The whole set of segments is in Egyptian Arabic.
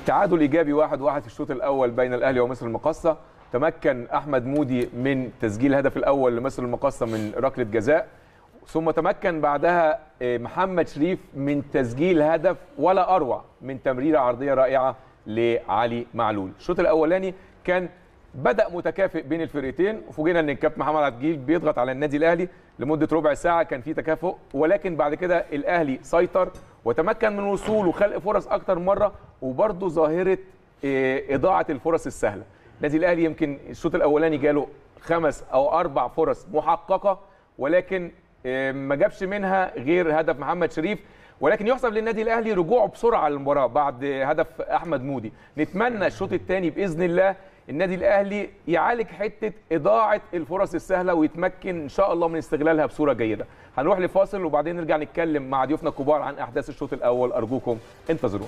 تعادل ايجابي واحد واحد في الشوط الاول بين الاهلي ومصر المقاصه تمكن احمد مودي من تسجيل الهدف الاول لمصر المقاصه من ركله جزاء ثم تمكن بعدها آه، محمد شريف من تسجيل هدف ولا اروع من تمريره عرضيه رائعه لعلي معلول الشوط الاولاني كان بدا متكافئ بين الفرقتين وفوجئنا ان الكابتن محمد عبد الجليل بيضغط على النادي الاهلي لمده ربع ساعه كان في تكافؤ ولكن بعد كده الاهلي سيطر وتمكن من وصول وخلق فرص اكتر مره وبرضه ظاهره آه، اضاعه الفرص السهله النادي الاهلي يمكن الشوط الاولاني جاله خمس او اربع فرص محققه ولكن آه، ما جابش منها غير هدف محمد شريف ولكن يحسب للنادي الاهلي رجوعه بسرعه للمباراه بعد هدف احمد مودي نتمنى الشوط الثاني باذن الله النادي الاهلي يعالج حته اضاعه الفرص السهله ويتمكن ان شاء الله من استغلالها بصوره جيده هنروح لفاصل وبعدين نرجع نتكلم مع ضيوفنا الكبار عن احداث الشوط الاول ارجوكم انتظرونا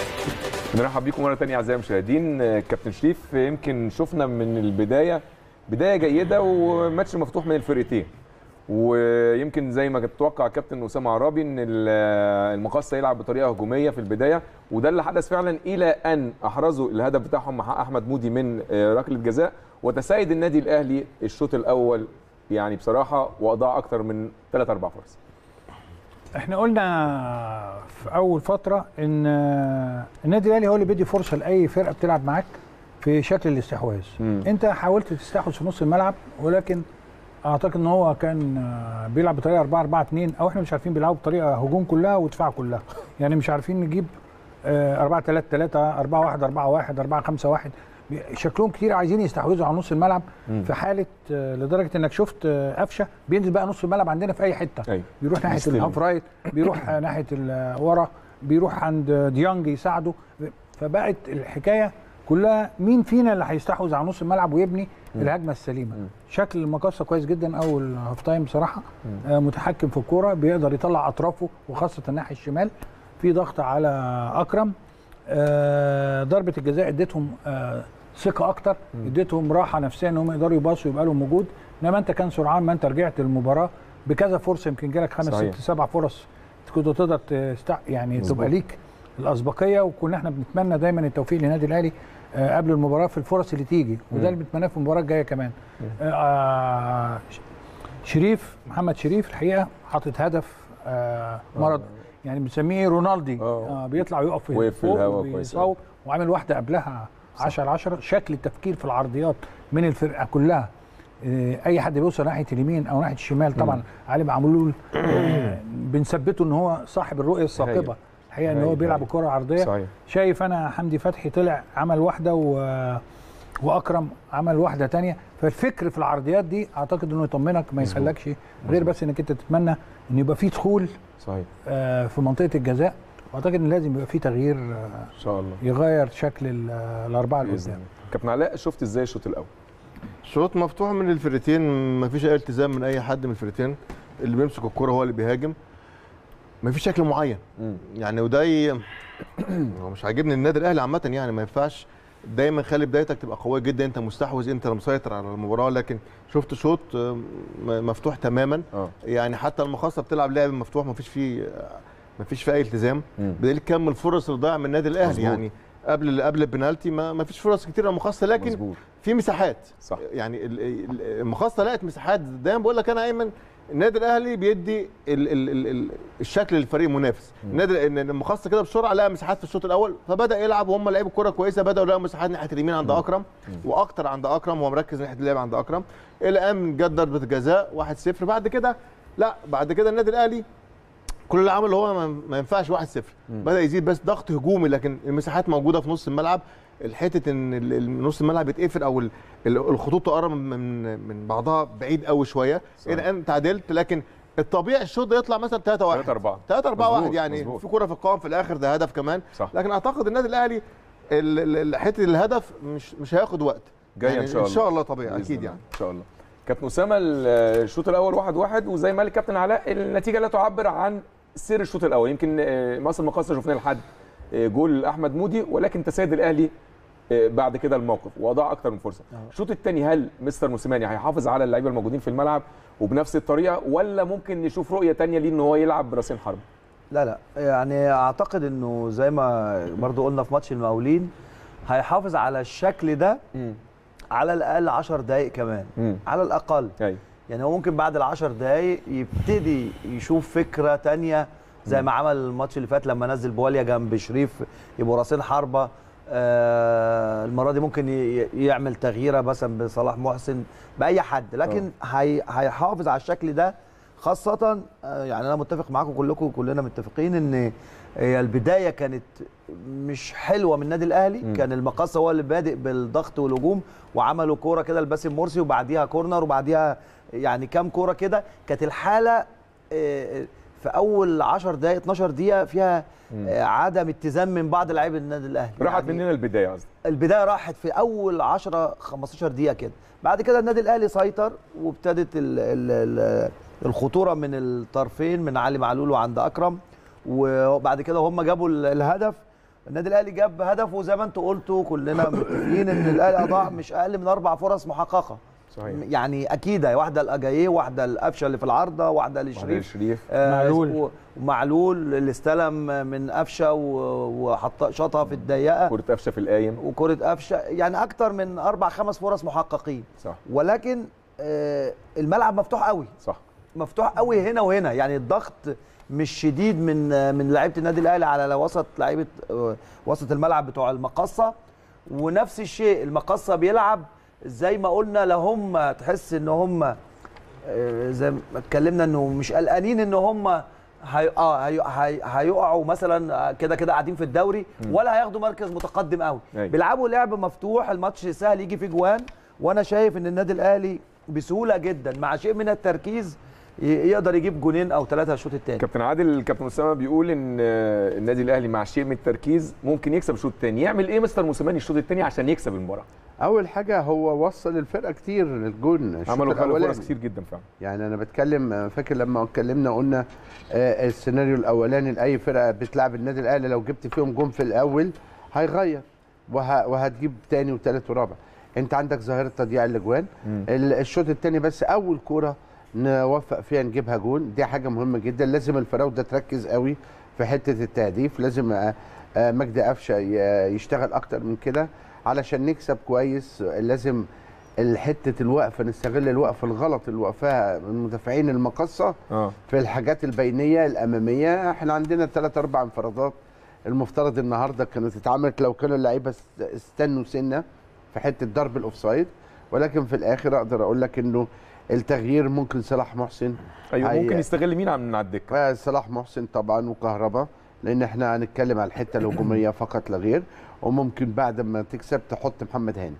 بنرحب بيكم مره ثانيه اعزائي المشاهدين آه، كابتن شريف آه، يمكن شفنا من البدايه بدايه جيده وماتش مفتوح من الفرقتين ويمكن زي ما كنت تتوقع كابتن اسامه عرابي ان ال- المقصه يلعب بطريقه هجوميه في البدايه وده اللي حدث فعلا الى ان احرزوا الهدف بتاعهم مع احمد مودي من آه، ركله جزاء وتسيد النادي الاهلي الشوط الاول يعني بصراحه واضاع اكتر من ثلاث اربع فرص احنا قلنا في اول فتره ان آه، النادي الاهلي هو اللي بيدي فرصه لاي فرقه بتلعب معاك في شكل الاستحواذ مم. انت حاولت تستحوذ في نص الملعب ولكن اعتقد ان هو كان آه، بيلعب بطريقه 4 4 2 او احنا مش عارفين بيلعبوا بطريقه هجوم كلها ودفاع كلها يعني مش عارفين نجيب 4 3 3 4 1 4 1 4 5 1 شكلهم كتير عايزين يستحوذوا على نص الملعب مم. في حاله آه، لدرجه انك شفت آه، قفشه بينزل بقى نص الملعب عندنا في اي حته ايوه بيروح ناحيه بيستلم. الهاف رايت بيروح ناحيه ال- ورا بيروح عند ديانج يساعده فبقت الحكايه كلها مين فينا اللي هيستحوذ على نص الملعب ويبني الهجمه السليمه مم. شكل المقاصه كويس جدا اول هاف تايم بصراحه آه متحكم في الكوره بيقدر يطلع اطرافه وخاصه الناحيه الشمال في ضغط على اكرم آه ضربه الجزاء اديتهم آه ثقه اكتر اديتهم راحه نفسيه ان هم يقدروا يباصوا يبقى لهم وجود انما انت كان سرعان ما انت رجعت المباراه بكذا فرصه يمكن جالك خمس صحيح. ست سبع فرص كنت تقدر تستع... يعني مظبوط. تبقى ليك الاسبقيه وكنا احنا بنتمنى دايما التوفيق للنادي الاهلي آه، قبل المباراه في الفرص اللي تيجي وده اللي بنتمناه في المباراه الجايه كمان آه، ش- شريف محمد شريف الحقيقه حاطط هدف آه، مرض يعني بنسميه رونالدي آه. آه بيطلع ويقف في وقف في فوق الهوا كويس ويصوب وعامل واحده قبلها 10 على 10 شكل التفكير في العرضيات من الفرقه كلها آه، اي حد بيوصل ناحيه اليمين او ناحيه الشمال طبعا علي معمول آه، بنثبته ان هو صاحب الرؤيه الثاقبه الحقيقه ان هو هايل، بيلعب هايل. الكره عرضيه صحيح شايف انا حمدي فتحي طلع عمل واحده و... واكرم عمل واحده تانية فالفكر في العرضيات دي اعتقد انه يطمنك ما مظبوط. يخلكش غير بس انك انت تتمنى ان يبقى في دخول صحيح آه، في منطقه الجزاء واعتقد ان لازم يبقى في تغيير آه، ان شاء الله يغير شكل ال- الاربعه اللي باذن قدام الله كابتن علاء شفت ازاي الشوط الاول شوط مفتوح من الفرقتين ما فيش اي التزام من اي حد من الفرقتين اللي بيمسك الكرة هو اللي بيهاجم ما فيش شكل معين مم. يعني وده ي... هو مش عاجبني النادي الاهلي عامه يعني ما ينفعش دايما خلي بدايتك تبقى قويه جدا انت مستحوذ انت مسيطر على المباراه لكن شفت شوط آه، م- مفتوح تماما اه يعني حتى المخصصه بتلعب لعب مفتوح ما فيش فيه ما فيش فيه اي التزام مم. بدليل كم الفرص اللي ضايعه من النادي الاهلي مظبوط. يعني قبل قبل البنالتي ما, ما فيش فرص كتير المخصصه لكن مظبوط في مساحات صح يعني ال- ال- المخصصه لقت مساحات دايما بقول لك انا ايمن النادي الاهلي بيدي ال ال ال ال الشكل للفريق المنافس النادي ان المخصصه كده بسرعه لقى مساحات في الشوط الاول فبدا يلعب وهم لعيبه كوره كويسه بداوا يلاقوا مساحات ناحيه اليمين عند اكرم واكتر عند اكرم وهو مركز ناحيه اللعب عند اكرم الى ان جت ضربه جزاء 1-0 بعد كده لا بعد كده النادي الاهلي كل اللي عمله هو ما- ما ينفعش 1-0 بدا يزيد بس ضغط هجومي لكن المساحات موجوده في نص الملعب الحته ان ال- ال- نص الملعب يتقفل او ال- ال- الخطوط تقرب من من بعضها بعيد قوي شويه صحيح. الى ان تعادلت لكن الطبيعي الشوط ده يطلع مثلا 3 1 3 4 3 4 1 مظبوط، يعني مظبوط. في كره في القوام في الاخر ده هدف كمان صح لكن اعتقد النادي الاهلي ال- ال- ال- حته الهدف مش مش هياخد وقت جايه يعني ان شاء الله ان شاء الله طبيعي بإذن اكيد الله. يعني ان شاء الله كابتن اسامه ال- الشوط الاول 1 1 وزي ما قال الكابتن علاء النتيجه لا تعبر عن سير الشوط الاول يمكن آه، مصر المقاصه شفناه لحد آه، جول احمد مودي ولكن تسيد الاهلي آه، بعد كده الموقف واضاع اكتر من فرصه الشوط الثاني هل مستر موسيماني هيحافظ على اللعيبه الموجودين في الملعب وبنفس الطريقه ولا ممكن نشوف رؤيه ثانيه ليه ان هو يلعب براسين حرب لا لا يعني اعتقد انه زي ما برضو قلنا في ماتش المقاولين هيحافظ على الشكل ده مم. على الاقل 10 دقائق كمان مم. على الاقل ايوه يعني هو ممكن بعد العشر دقايق يبتدي يشوف فكره تانية زي ما عمل الماتش اللي فات لما نزل بواليا جنب شريف يبقوا راسين حربه آه المره دي ممكن ي- يعمل تغييره مثلا بصلاح محسن باي حد لكن هي هيحافظ على الشكل ده خاصه آه يعني انا متفق معاكم كلكم كلنا متفقين ان هي البدايه كانت مش حلوه من النادي الاهلي مم. كان المقصه هو اللي بادئ بالضغط والهجوم وعملوا كوره كده لباسم مرسي وبعديها كورنر وبعديها يعني كام كوره كده كانت الحاله آه، في اول 10 دقائق 12 دقيقه فيها آه، عدم اتزان من بعض لاعبي النادي الاهلي راحت يعني مننا البدايه قصدي البدايه راحت في اول 10 15 دقيقه كده بعد كده النادي الاهلي سيطر وابتدت ال ال ال الخطوره من الطرفين من علي معلول وعند اكرم وبعد كده هم جابوا ال- الهدف النادي الاهلي جاب هدف وزي ما انتم قلتوا كلنا متفقين ان الاهلي اضاع مش اقل من اربع فرص محققه صحيح يعني اكيده واحده الاجاييه واحده القفشه اللي في العارضه واحده واحد لشريف شريف آه، معلول. ومعلول اللي استلم من قفشه و- وحط شاطها في الضيقه كره قفشه في القايم وكره قفشه يعني اكتر من اربع خمس فرص محققين صح ولكن آه، الملعب مفتوح قوي صح مفتوح قوي هنا وهنا يعني الضغط مش شديد من آه، من لعيبه النادي الاهلي على وسط لعيبه آه، وسط الملعب بتوع المقصه ونفس الشيء المقصه بيلعب زي ما قلنا لا هم تحس ان هم آه، زي ما اتكلمنا انه مش قلقانين ان هم هي اه هي هي هيقعوا مثلا آه، كده كده قاعدين في الدوري ولا هياخدوا مركز متقدم قوي أيوة. بيلعبوا لعب مفتوح الماتش سهل يجي فيه جوان وانا شايف ان النادي الاهلي بسهوله جدا مع شيء من التركيز ي- يقدر يجيب جونين او ثلاثه الشوط الثاني كابتن عادل كابتن اسامه بيقول ان آه، النادي الاهلي مع شيء من التركيز ممكن يكسب الشوط الثاني يعمل ايه مستر موسيماني الشوط الثاني عشان يكسب المباراه اول حاجه هو وصل الفرقه كتير للجون الشوط عملوا خلق الأولاني. فرص كتير جدا فعلا يعني انا بتكلم فاكر لما اتكلمنا قلنا آه، السيناريو الاولاني لاي فرقه بتلعب النادي الاهلي لو جبت فيهم جون في الاول هيغير وه... وهتجيب تاني وتالت ورابع انت عندك ظاهره تضييع الاجوان مم. ال- الشوط الثاني بس اول كوره نوفق فيها نجيبها جون دي حاجه مهمه جدا لازم الفراوده تركز قوي في حته التهديف لازم آه، آه، مجدي قفشه ي- يشتغل اكتر من كده علشان نكسب كويس لازم حته الوقفه نستغل الوقفه الغلط اللي وقفها من مدافعين المقصه اه في الحاجات البينيه الاماميه احنا عندنا ثلاث اربع انفرادات المفترض النهارده كانت اتعملت لو كانوا اللعيبه است- استنوا سنه في حته ضرب الاوفسايد ولكن في الاخر اقدر اقول لك انه التغيير ممكن صلاح محسن ايوه هي- ممكن يستغل مين عن على الدكه آه، صلاح محسن طبعا وكهربا لان احنا هنتكلم على الحته الهجوميه فقط لا غير وممكن بعد ما تكسب تحط محمد هاني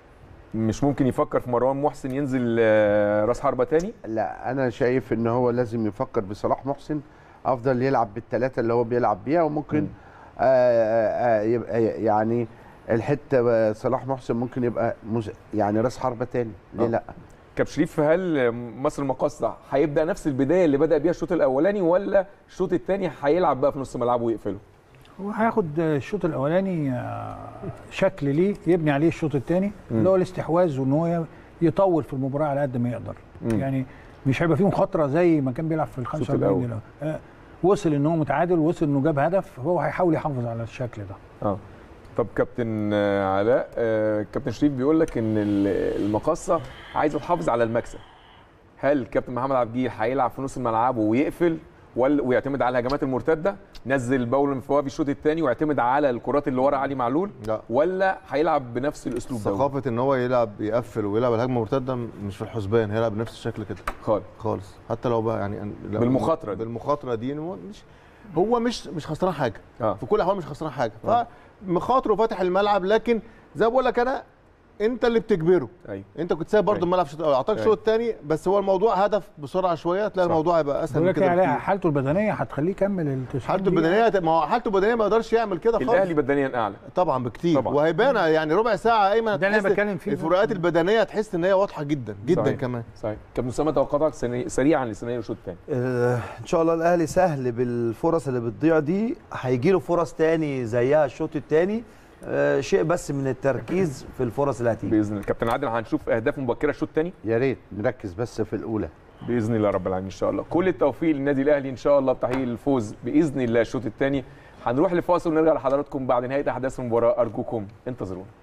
مش ممكن يفكر في مروان محسن ينزل آه، راس حربه تاني لا انا شايف ان هو لازم يفكر بصلاح محسن افضل يلعب بالثلاثه اللي هو بيلعب بيها وممكن مم. آه آه آه يبقى يعني الحته آه، صلاح محسن ممكن يبقى مز... يعني راس حربه تاني ليه آه. لا كاب شريف هل مصر المقاصة هيبدا نفس البدايه اللي بدا بيها الشوط الاولاني ولا الشوط الثاني هيلعب بقى في نص ملعبه ويقفله هو هياخد الشوط الاولاني آه، شكل ليه يبني عليه الشوط الثاني اللي هو الاستحواذ وان هو يطول في المباراه على قد ما يقدر مم. يعني مش هيبقى فيه مخاطره زي ما كان بيلعب في ال 45 الأول. دقيقه آه، وصل ان هو متعادل وصل انه جاب هدف هو هيحاول يحافظ على الشكل ده اه طب كابتن آه، علاء آه، كابتن شريف بيقول لك ان ال- المقاصة عايزه تحافظ على المكسب هل كابتن محمد عبد الجليل هيلعب في نص ملعبه ويقفل ولا ويعتمد على الهجمات المرتده نزل باول مفواه في الشوط الثاني ويعتمد على الكرات اللي ورا علي معلول لا ولا هيلعب بنفس الاسلوب ده ثقافه ان هو يلعب يقفل ويلعب الهجمه المرتده مش في الحسبان هيلعب بنفس الشكل كده خالص خالص حتى لو بقى يعني لو- بالمخاطرة دي. بالمخاطره دي هو مش هو مش مش خسران حاجه اه في كل الاحوال مش خسران حاجه آه. فمخاطره فاتح الملعب لكن زي ما بقول لك انا انت اللي بتجبره اييوه انت كنت سايب برضه أيوة. الملعب في الشوط الاول اعطاك أيوة. الشوط الثاني بس هو الموضوع هدف بسرعه شويه تلاقي صح. الموضوع هيبقى اسهل بقول من لك كده إيه عليها بكتير. حالته البدنيه هتخليه يكمل ال 90 حالته دقيقة. البدنيه ما هو حالته البدنيه ما يقدرش يعمل كده خالص الاهلي بدنيا اعلى طبعا بكتير طبعا. وهيبان يعني ربع ساعه ايمن ده اللي أنا هتحس بتكلم فيه. الفروقات البدنيه تحس ان هي واضحه جدا جدا صحيح. كمان صحيح كابتن اسامه توقعاتك سري- سريعا لسيناريو الشوط الثاني آه، ان شاء الله الاهلي سهل بالفرص اللي بتضيع دي هيجي له فرص تاني زيها الشوط التاني آه، شيء بس من التركيز في الفرص اللي هتيجي باذن الله كابتن عادل هنشوف اهداف مبكره الشوط الثاني يا ريت نركز بس في الاولى باذن الله رب العالمين ان شاء الله كل التوفيق للنادي الاهلي ان شاء الله بتحقيق الفوز باذن الله الشوط الثاني هنروح لفاصل ونرجع لحضراتكم بعد نهايه احداث المباراه ارجوكم انتظرونا